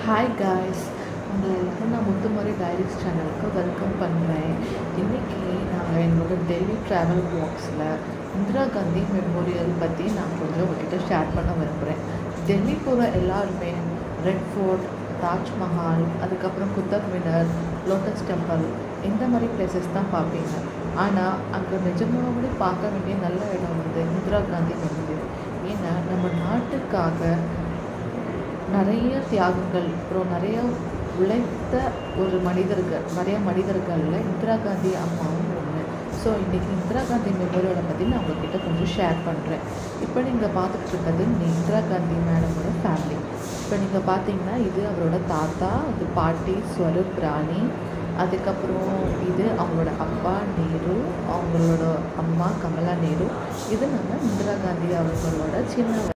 hi guys உங்களை எல்லாரும் நான் முத்துமாரி டைரிஸ் சேனலுக்கு வெல்கம் பண்ணுறேன் இன்றைக்கி நாங்கள் எங்களோட டெல்லி ட்ராவல் பாக்ஸில் இந்திரா காந்தி மெமோரியல் பற்றி நான் கொஞ்சம் உங்ககிட்ட ஷேர் பண்ண விரும்புகிறேன் டெல்லி போகிற எல்லாருமே ரெட் ஃபோர்ட் தாஜ்மஹால் அதுக்கப்புறம் குத்தப் மினார் லோட்டஸ் டெம்பிள் இந்த மாதிரி பிளேசஸ் தான் பார்ப்பீங்க ஆனால் அங்கே நிஜமாகவே பார்க்க வேண்டிய நல்ல இடம் வந்து இந்திரா காந்தி மெமோரியல் ஏன்னா நம்ம நாட்டுக்காக நிறைய தியாகங்கள் அப்புறம் நிறைய உழைத்த ஒரு மனிதர்கள் நிறைய மனிதர்களில் இந்திரா காந்தி அம்மாவும் ஒன்று ஸோ இன்றைக்கி இந்திரா காந்தி மெமோரியலை பற்றி நான் உங்ககிட்ட கொஞ்சம் ஷேர் பண்ணுறேன் இப்போ நீங்கள் பார்த்துட்டு இருக்கிறது இந்திரா காந்தி மேடமோட ஃபேமிலி இப்போ நீங்கள் பார்த்தீங்கன்னா இது அவரோட தாத்தா இது பாட்டி ஸ்வரூப் ராணி அதுக்கப்புறம் இது அவங்களோட அப்பா நேரு அவங்களோட அம்மா கமலா நேரு இது நம்ம இந்திரா காந்தி அவங்களோட சின்ன